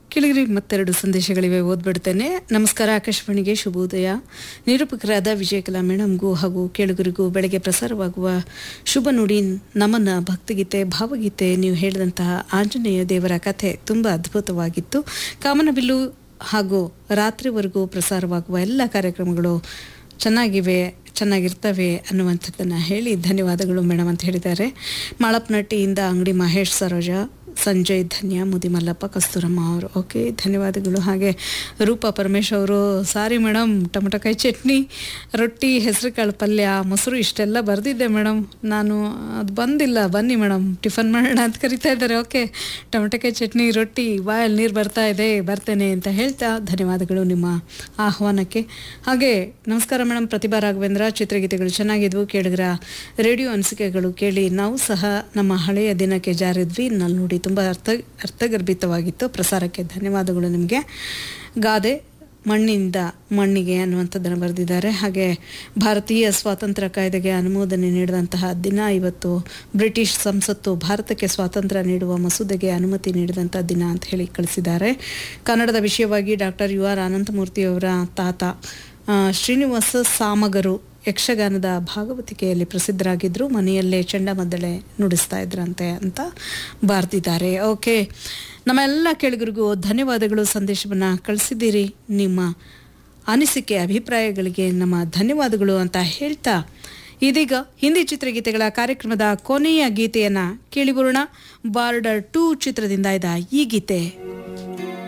ಕೆಳಗಡೆ ಮತ್ತೆರಡು ಸಂದೇಶಗಳಿವೆ ಓದ್ಬಿಡ್ತೇನೆ ನಮಸ್ಕಾರ ಆಕಾಶವಾಣಿಗೆ ಶುಭೋದಯ ನಿರೂಪಕರಾದ ವಿಜಯಕಲಾ ಮೇಡಮ್ಗೂ ಹಾಗೂ ಕೇಳುಗರಿಗೂ ಬೆಳಗ್ಗೆ ಪ್ರಸಾರವಾಗುವ ಶುಭ ನುಡಿ ನಮನ ಭಕ್ತಿಗೀತೆ ಭಾವಗೀತೆ ನೀವು ಹೇಳಿದಂತಹ ಆಂಜನೇಯ ದೇವರ ಕಥೆ ತುಂಬ ಅದ್ಭುತವಾಗಿತ್ತು ಕಾಮನಬಿಲ್ಲು ಹಾಗೂ ರಾತ್ರಿವರೆಗೂ ಪ್ರಸಾರವಾಗುವ ಎಲ್ಲ ಕಾರ್ಯಕ್ರಮಗಳು ಚೆನ್ನಾಗಿವೆ ಚೆನ್ನಾಗಿರ್ತವೆ ಅನ್ನುವಂಥದ್ದನ್ನು ಹೇಳಿ ಧನ್ಯವಾದಗಳು ಮೇಡಮ್ ಅಂತ ಹೇಳಿದ್ದಾರೆ ಮಾಳಪ್ನಟ್ಟಿಯಿಂದ ಅಂಗಡಿ ಮಹೇಶ್ ಸರೋಜ ಸಂಜಯ್ ಧನ್ಯ ಮುದಿ ಮಲ್ಲಪ್ಪ ಕಸ್ತೂರಮ್ಮ ಅವರು ಓಕೆ ಧನ್ಯವಾದಗಳು ಹಾಗೆ ರೂಪಾ ಪರಮೇಶ್ ಅವರು ಸಾರಿ ಮೇಡಮ್ ಟೊಮಟೊಕಾಯಿ ಚಟ್ನಿ ರೊಟ್ಟಿ ಹೆಸರುಕಾಳು ಪಲ್ಯ ಮೊಸರು ಇಷ್ಟೆಲ್ಲ ಬರೆದಿದ್ದೆ ಮೇಡಮ್ ನಾನು ಅದು ಬಂದಿಲ್ಲ ಬನ್ನಿ ಮೇಡಮ್ ಟಿಫನ್ ಮಾಡೋಣ ಅಂತ ಕರಿತಾ ಇದ್ದಾರೆ ಓಕೆ ಟೊಮಟೊಕಾಯಿ ಚಟ್ನಿ ರೊಟ್ಟಿ ಬಾಯಲ್ಲಿ ನೀರು ಬರ್ತಾ ಇದೆ ಬರ್ತೇನೆ ಅಂತ ಹೇಳ್ತಾ ಧನ್ಯವಾದಗಳು ನಿಮ್ಮ ಆಹ್ವಾನಕ್ಕೆ ಹಾಗೆ ನಮಸ್ಕಾರ ಮೇಡಮ್ ಪ್ರತಿಭಾ ರಾಘವೇಂದ್ರ ಚಿತ್ರಗೀತೆಗಳು ಚೆನ್ನಾಗಿದ್ವು ಕೇಳಿದ್ರ ರೇಡಿಯೋ ಅನಿಸಿಕೆಗಳು ಕೇಳಿ ನಾವು ಸಹ ನಮ್ಮ ಹಳೆಯ ದಿನಕ್ಕೆ ಜಾರಿದ್ವಿ ನಲ್ಲಿ ನೋಡಿ ತುಂಬ ಅರ್ಥ ಅರ್ಥಗರ್ಭಿತವಾಗಿತ್ತು ಪ್ರಸಾರಕ್ಕೆ ಧನ್ಯವಾದಗಳು ನಿಮಗೆ ಗಾದೆ ಮಣ್ಣಿಂದ ಮಣ್ಣಿಗೆ ಅನ್ನುವಂಥದ್ದನ್ನು ಬರೆದಿದ್ದಾರೆ ಹಾಗೆ ಭಾರತೀಯ ಸ್ವಾತಂತ್ರ್ಯ ಕಾಯ್ದೆಗೆ ಅನುಮೋದನೆ ನೀಡಿದಂತಹ ದಿನ ಇವತ್ತು ಬ್ರಿಟಿಷ್ ಸಂಸತ್ತು ಭಾರತಕ್ಕೆ ಸ್ವಾತಂತ್ರ್ಯ ನೀಡುವ ಮಸೂದೆಗೆ ಅನುಮತಿ ನೀಡಿದಂಥ ದಿನ ಅಂತ ಹೇಳಿ ಕಳಿಸಿದ್ದಾರೆ ಕನ್ನಡದ ವಿಷಯವಾಗಿ ಡಾಕ್ಟರ್ ಯು ಆರ್ ಅನಂತಮೂರ್ತಿಯವರ ತಾತ ಆ, ಶ್ರೀನಿವಾಸ ಸಾಮಗರು ಯಕ್ಷಗಾನದ ಭಾಗವತಿಕೆಯಲ್ಲಿ ಪ್ರಸಿದ್ಧರಾಗಿದ್ದರು ಮನೆಯಲ್ಲೇ ಚಂಡಮದ್ದಳೆ ನುಡಿಸ್ತಾ ಇದ್ರಂತೆ ಅಂತ ಬಾರ್ದಿದ್ದಾರೆ ಓಕೆ ನಮ್ಮ ಎಲ್ಲ ಕೇಳಿಗರಿಗೂ ಧನ್ಯವಾದಗಳು ಸಂದೇಶವನ್ನು ಕಳಿಸಿದ್ದೀರಿ ನಿಮ್ಮ ಅನಿಸಿಕೆ ಅಭಿಪ್ರಾಯಗಳಿಗೆ ನಮ್ಮ ಧನ್ಯವಾದಗಳು ಅಂತ ಹೇಳ್ತಾ ಇದೀಗ ಹಿಂದಿ ಚಿತ್ರಗೀತೆಗಳ ಕಾರ್ಯಕ್ರಮದ ಕೊನೆಯ ಗೀತೆಯನ್ನ ಕೇಳಿಬರೋಣ ಬಾರ್ಡರ್ ಟೂ ಚಿತ್ರದಿಂದ ಇದ್ದ ಈ ಗೀತೆ